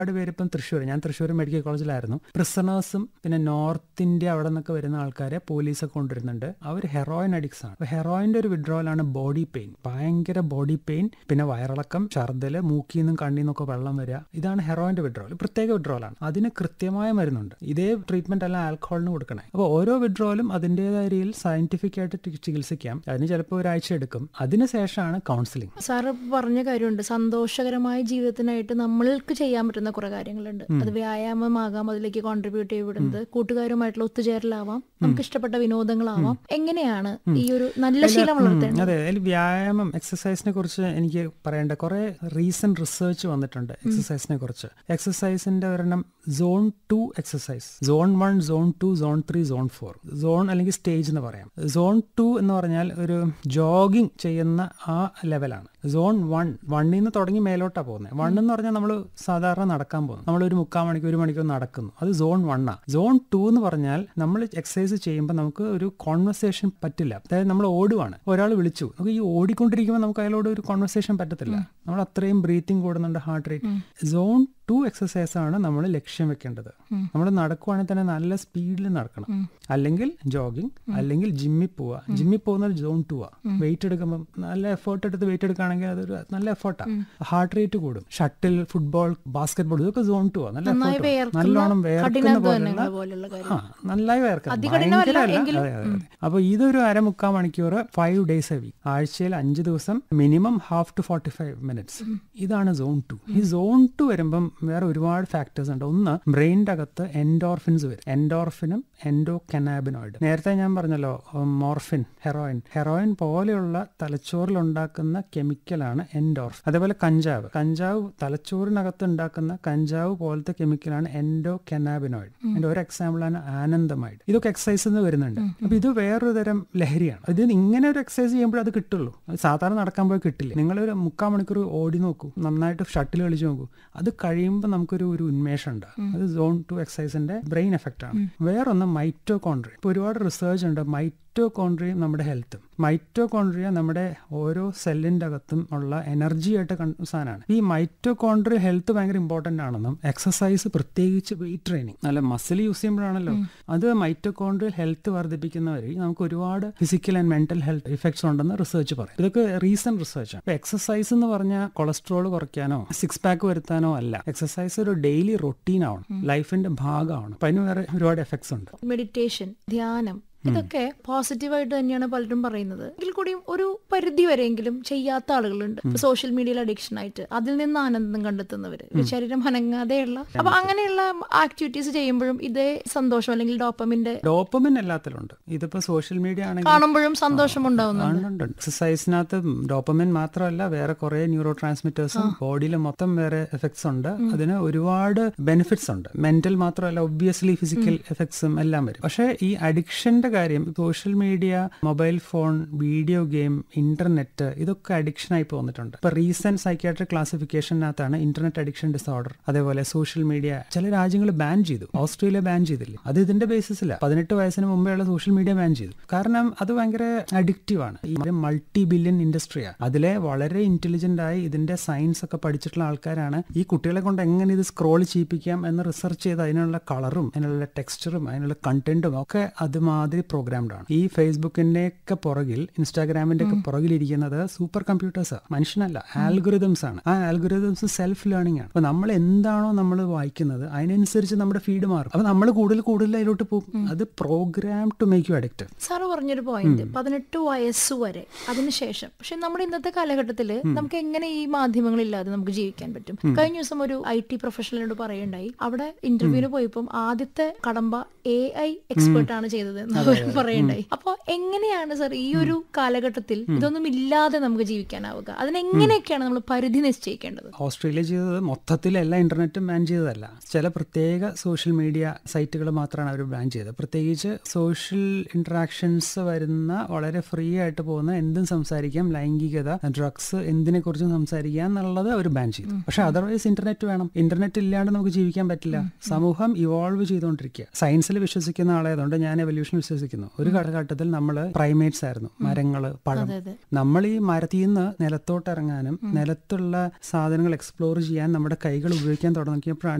ഒരുപാട് പേര് ഇപ്പം തൃശ്ശൂർ ഞാൻ തൃശ്ശൂർ മെഡിക്കൽ കോളേജിലായിരുന്നു പ്രിസണേഴ്സും പിന്നെ നോർത്ത് ഇന്ത്യ അവിടെ നിന്നൊക്കെ വരുന്ന ആൾക്കാരെ പോലീസൊക്കെ കൊണ്ടുവരുന്നുണ്ട് അവർ ഹെറോയിൻ അഡിക്ട്സ് ആണ് ഹെറോയിൻ്റെ ഒരു വിഡ്രോവലാണ് ബോഡി പെയിൻ ഭയങ്കര ബോഡി പെയിൻ പിന്നെ വയറിളക്കം ഛർദ്ദല് മൂക്കിൽ നിന്നും കണ്ണിൽ നിന്നൊക്കെ വെള്ളം വരിക ഇതാണ് ഹെറോയിൻ്റെ വിഡ്രോവൽ പ്രത്യേക വിഡ്രോവലാണ് അതിന് കൃത്യമായ മരുന്നുണ്ട് ഇതേ ട്രീറ്റ്മെന്റ് അല്ല ആൽക്കഹോളിന് കൊടുക്കണേ അപ്പോൾ ഓരോ വിഡ്രോവലും അതിൻ്റെതായ രീതിയിൽ സയന്റിഫിക് ആയിട്ട് ടി- ചികിത്സിക്കാം അതിന് ചിലപ്പോൾ ഒരാഴ്ച എടുക്കും അതിനുശേഷമാണ് കൗൺസിലിംഗ് സാറ് പറഞ്ഞ കാര്യമുണ്ട് സന്തോഷകരമായ ജീവിതത്തിനായിട്ട് നമ്മൾക്ക് ചെയ്യാൻ പറ്റുന്ന കുറെ കാര്യങ്ങളുണ്ട് അത് വ്യായാമമാകാം അതിലേക്ക് കോൺട്രിബ്യൂട്ട് ചെയ്യപ്പെടുന്നത് കൂട്ടുകാരുമായിട്ടുള്ള ഒത്തുചേരലാവാം നമുക്ക് ഇഷ്ടപ്പെട്ട വിനോദങ്ങളാവാം എങ്ങനെയാണ് ഈ ഒരു നല്ല ശീലം വളർത്തേണ്ടത് അതെ അതിൽ വ്യായാമം എക്സസൈസിനെ കുറിച്ച് എനിക്ക് പറയേണ്ട കുറെ റീസെന്റ് റിസർച്ച് വന്നിട്ടുണ്ട് എക്സസൈസിനെ കുറിച്ച് എക്സസൈസിന്റെ ഒരെണ്ണം zone two exercise zone one zone two zone three zone four zone അല്ലെങ്കിൽ സ്റ്റേജ് എന്ന് പറയാം സോൺ ടു എന്ന് പറഞ്ഞാൽ ഒരു ജോഗിങ് ചെയ്യുന്ന ആ ലെവലാണ് സോൺ വൺ വണ്ണിൽ നിന്ന് തുടങ്ങി മേലോട്ടാ പോകുന്നത് വൺ എന്ന് പറഞ്ഞാൽ നമ്മൾ സാധാരണ നടക്കാൻ പോകുന്നു നമ്മൾ ഒരു മുക്കാൽ മണിക്കൂർ ഒരു മണിക്കൂർ നടക്കുന്നു അത് സോൺ വണ്ണാ സോൺ ടു എന്ന് പറഞ്ഞാൽ നമ്മൾ എക്സസൈസ് ചെയ്യുമ്പോൾ നമുക്ക് ഒരു കോൺവെർസേഷൻ പറ്റില്ല അതായത് നമ്മൾ ഓടുവാണ് ഒരാൾ വിളിച്ചു നമുക്ക് ഈ ഓടിക്കൊണ്ടിരിക്കുമ്പോൾ നമുക്ക് അയാളോട് ഒരു കോൺവെർസേഷൻ പറ്റത്തില്ല നമ്മൾ അത്രയും ബ്രീത്തിങ് കൂടുന്നുണ്ട് heart rate zone two exercise ആണ് നമ്മൾ ലക്ഷ്യം വെക്കേണ്ടത് നമ്മൾ നടക്കുവാണെങ്കിൽ തന്നെ നല്ല സ്പീഡിൽ നടക്കണം അല്ലെങ്കിൽ ജോഗിങ് അല്ലെങ്കിൽ ജിമ്മിൽ പോവുക ജിമ്മിൽ പോകുന്നത് സോൺ ടു ആ വെയിറ്റ് എടുക്കുമ്പോൾ നല്ല എഫേർട്ട് എടുത്ത് വെയിറ്റ് എടുക്കുകയാണെങ്കിൽ അതൊരു നല്ല എഫേർട്ടാണ് ഹാർട്ട് റേറ്റ് കൂടും ഷട്ടിൽ ഫുട്ബോൾ ബാസ്കറ്റ് ബോൾ ഇതൊക്കെ സോൺ ടു ആ നല്ല നന്നായി effort ആ. വിയർക്കുന്ന നല്ലോണം വേർക്കുന്ന കഠിനാധ്വാനങ്ങൾ പോലുള്ള പോലുള്ള ആ കാര്യം നന്നായി വേർക്കണം അതികഠിനമല്ല ഭയങ്കരമല്ല. എങ്കിലും, അതെ, അതെ, അതെ. അപ്പൊ ഇതൊരു അരമുക്കാൽ മണിക്കൂർ ഫൈവ് ഡേയ്സ് എ വീക്ക് ആഴ്ചയിൽ അഞ്ച് ദിവസം minimum half to forty five minutes ഇതാണ് സോൺ ടു ഈ സോൺ ടു വരുമ്പം വേറെ ഒരുപാട് ഫാക്ടേഴ്സ് ഉണ്ട് ഒന്ന് ബ്രെയിനിന്റെ അകത്ത് എൻഡോർഫിൻസ് വരും എൻഡോർഫിനും എൻഡോ കനാബിനോയിഡ് നേരത്തെ ഞാൻ പറഞ്ഞല്ലോ മോർഫിൻ ഹെറോയിൻ ഹെറോയിൻ പോലെയുള്ള തലച്ചോറിൽ ഉണ്ടാക്കുന്ന കെമിക്കലാണ് എൻഡോർഫ് അതേപോലെ കഞ്ചാവ് കഞ്ചാവ് തലച്ചോറിനകത്ത് ഉണ്ടാക്കുന്ന കഞ്ചാവ് പോലത്തെ കെമിക്കലാണ് എൻഡോ കനാബിനോയിഡ് അതിന്റെ ഒരു എക്സാമ്പിളാണ് ആനന്ദമൈഡ് ഇതൊക്കെ എക്സസൈസ് നിന്ന് വരുന്നുണ്ട് അപ്പൊ ഇത് വേറൊരു തരം ലഹരിയാണ് ഇത് ഇങ്ങനെ ഒരു എക്സസൈസ് ചെയ്യുമ്പോൾ അത് കിട്ടുള്ളൂ അത് സാധാരണ നടക്കാൻ പോയി കിട്ടില്ല നിങ്ങൾ ഒരു മുക്കാൽ മണിക്കൂർ ഓടി നോക്കൂ നന്നായിട്ട് ഷട്ടിൽ കളിച്ച് നോക്കൂ അത് കഴിയുമ്പോൾ നമുക്കൊരു ഒരു ഉന്മേഷം ഉണ്ട് അത് സോൺ ടു എക്സസൈസിന്റെ ബ്രെയിൻ എഫക്റ്റ് ആണ് വേറൊന്ന് മൈറ്റോകോൺട്രി ഇപ്പൊ ഒരുപാട് റിസർച്ച് ഉണ്ട് മൈറ്റോകോൺട്രിയും നമ്മുടെ ഹെൽത്തും മൈറ്റോകോൺട്രിയ നമ്മുടെ ഓരോ സെല്ലിന്റെ അകത്തും ഉള്ള എനർജി ആയിട്ട് കൺ- സാധനമാണ് ഈ മൈറ്റോകോൺട്രി ഹെൽത്ത് ഭയങ്കര ഇമ്പോർട്ടന്റ് ആണെന്നും എക്സസൈസ് പ്രത്യേകിച്ച് വെയിറ്റ് ട്രെയിനിങ് നല്ല മസിൽ യൂസ് ചെയ്യുമ്പോഴാണല്ലോ അത് മൈറ്റോകോൺട്രിയൽ ഹെൽത്ത് വർദ്ധിപ്പിക്കുന്ന വഴി നമുക്ക് ഒരുപാട് physical and mental health effects ഉണ്ടെന്ന് റിസർച്ച് പറയും ഇതൊക്കെ റീസെന്റ് റിസർച്ച് ആണ് എക്സസൈസ് എന്ന് പറഞ്ഞാൽ കൊളസ്ട്രോൾ കുറയ്ക്കാനോ സിക്സ് പാക്ക് വരുത്താനോ അല്ല എക്സസൈസ് ഒരു ഡെയിലി റൊട്ടീൻ ആവണം ലൈഫിന്റെ ഭാഗമാണ് അപ്പൊ അതിന് വേറെ ഒരുപാട് എഫക്ട്സ് ഉണ്ട് മെഡിറ്റേഷൻ ധ്യാനം ഇതൊക്കെ പോസിറ്റീവായിട്ട് തന്നെയാണ് പലരും പറയുന്നത് എങ്കിൽ കൂടിയും ഒരു പരിധി വരെയെങ്കിലും ചെയ്യാത്ത ആളുകളുണ്ട് സോഷ്യൽ മീഡിയയിൽ അഡിക്ഷൻ ആയിട്ട് അതിൽ നിന്ന് ആനന്ദം കണ്ടെത്തുന്നവര് ശരീരം അനങ്ങാതെയുള്ള അപ്പൊ അങ്ങനെയുള്ള ആക്ടിവിറ്റീസ് ചെയ്യുമ്പോഴും ഇതേ സന്തോഷം അല്ലെങ്കിൽ ഡോപ്പമിന്റെ ഡോപ്പമിൻ എല്ലാത്തിലുണ്ട് ഇതിപ്പോ സോഷ്യൽ മീഡിയ ആണെങ്കിൽ കാണുമ്പോഴും സന്തോഷം ഉണ്ടാവുന്നുണ്ട് എക്സസൈസിനകത്ത് ഡോപ്പമിൻ മാത്രമല്ല വേറെ കുറെ ന്യൂറോ ട്രാൻസ്മിറ്റേഴ്സും ബോഡിയിൽ മൊത്തം വേറെ എഫക്ട്സ് ഉണ്ട് അതിന് ഒരുപാട് ബെനിഫിറ്റ്സ് ഉണ്ട് മെന്റൽ മാത്രമല്ല ഒബ്വിയസ്ലി ഫിസിക്കൽ എഫക്ട്സും എല്ലാം വരും പക്ഷേ ഈ അഡിക്ഷന്റെ കാര്യം social media mobile phone video game internet ഇതൊക്കെ അഡിക്ഷൻ ആയി പോന്നിട്ടുണ്ട് ഇപ്പൊ റീസെന്റ് സൈക്യാട്രിക് ക്ലാസിഫിക്കേഷനകത്താണ് ഇന്റർനെറ്റ് അഡിക്ഷൻ ഡിസോർഡർ അതേപോലെ സോഷ്യൽ മീഡിയ ചില രാജ്യങ്ങൾ ബാൻ ചെയ്തു ഓസ്ട്രേലിയ ബാൻ ചെയ്തില്ലേ അത് ഇതിന്റെ ബേസിസില്ല പതിനെട്ട് വയസ്സിന് മുമ്പേ ഉള്ള സോഷ്യൽ മീഡിയ ബാൻ ചെയ്തു കാരണം അത് ഭയങ്കര അഡിക്റ്റീവ് ആണ് ഈ മൾട്ടി ബില്യൺ ഇൻഡസ്ട്രിയാണ് അതിലെ വളരെ ഇന്റലിജന്റ് ആയി ഇതിന്റെ സയൻസ് ഒക്കെ പഠിച്ചിട്ടുള്ള ആൾക്കാരാണ് ഈ കുട്ടികളെ കൊണ്ട് എങ്ങനെ ഇത് സ്ക്രോൾ ചെയ്യിപ്പിക്കാം എന്ന് റിസർച്ച് ചെയ്ത് അതിനുള്ള കളറും അതിനുള്ള ടെക്സ്ചറും അതിനുള്ള കണ്ടന്റും ഒക്കെ അതുമാതിരി പ്രോഗ്രാംഡ് ആണ് ഈ ഫേസ്ബുക്കിന്റെ ഒക്കെ പുറകിൽ ഇൻസ്റ്റാഗ്രാമിന്റെ ഒക്കെ പുറകിലിരിക്കുന്നത് സൂപ്പർ കമ്പ്യൂട്ടേഴ്സ് മനുഷ്യനല്ല ആൽഗുറിതംസ് ആണ് ആ ആൽഗുറിതംസ് സെൽഫ് ലേണിംഗ് ആണ് അപ്പൊ നമ്മൾ എന്താണോ നമ്മൾ വായിക്കുന്നത് അതിനനുസരിച്ച് നമ്മുടെ ഫീഡ് മാറും അപ്പൊ നമ്മൾ കൂടുതൽ കൂടുതൽ അതിലോട്ട് പോകും അത് programme to make you addict sir പറഞ്ഞൊരു പോയിന്റ് പതിനെട്ട് വയസ്സ് വരെ അതിനുശേഷം പക്ഷെ നമ്മുടെ ഇന്നത്തെ കാലഘട്ടത്തിൽ നമുക്ക് എങ്ങനെ ഈ മാധ്യമങ്ങളില്ലാതെ നമുക്ക് ജീവിക്കാൻ പറ്റും കഴിഞ്ഞ ദിവസം ഒരു ഐ ടി പ്രൊഫഷണലിനോട് പറയുണ്ടായി അവിടെ ഇന്റർവ്യൂവിന് പോയപ്പോൾ ആദ്യത്തെ കടമ്പ എ ഐ എക്സ്പേർട്ട് ആണ് ചെയ്തത് എന്ന് അവർ പറയുണ്ടായി അപ്പൊ എങ്ങനെയാണ് സാർ ഈ ഒരു കാലഘട്ടത്തിൽ ഇതൊന്നും ഇല്ലാതെ നമുക്ക് ജീവിക്കാനാവുക അതിനെങ്ങനെയൊക്കെയാണ് നമ്മൾ പരിധി നിശ്ചയിക്കേണ്ടത് ഓസ്ട്രേലിയ ചെയ്തത് മൊത്തത്തിൽ എല്ലാ ഇന്റർനെറ്റും ബാൻ ചെയ്തതല്ല ചില പ്രത്യേക സോഷ്യൽ മീഡിയ സൈറ്റുകൾ മാത്രമാണ് അവർ ബാൻ ചെയ്തത് പ്രത്യേകിച്ച് സോഷ്യൽ ഇന്ററാക്ഷൻസ് വരുന്ന വളരെ ഫ്രീ ആയിട്ട് പോകുന്ന എന്തും സംസാരിക്കാം ലൈംഗികത ഡ്രഗ്സ് എന്തിനെ കുറിച്ചും സംസാരിക്കാം എന്നുള്ളത് അവർ ബാൻ ചെയ്തു പക്ഷെ അതർവൈസ് ഇന്റർനെറ്റ് വേണം ഇന്റർനെറ്റ് ഇല്ലാണ്ട് നമുക്ക് ജീവിക്കാൻ പറ്റില്ല സമൂഹം ഇവോൾവ് ചെയ്തുകൊണ്ടിരിക്കുക സയൻസിൽ വിശ്വസിക്കുന്ന ആളായതുകൊണ്ട് ഞാൻ എവല്യൂഷൻ വിശ്വസിക്കുന്ന വിശ്വസിക്കുന്നു ഒരു കാലഘട്ടത്തിൽ നമ്മൾ പ്രൈമേറ്റ്സ് ആയിരുന്നു മരങ്ങള് പഴം അതെ അതെ നമ്മൾ ഈ മരത്തിൽ നിന്ന് നിലത്തോട്ട് ഇറങ്ങാനും നിലത്തുള്ള സാധനങ്ങൾ എക്സ്പ്ലോർ ചെയ്യാൻ നമ്മുടെ കൈകൾ ഉപയോഗിക്കാൻ തുടങ്ങിയപ്പോഴാണ്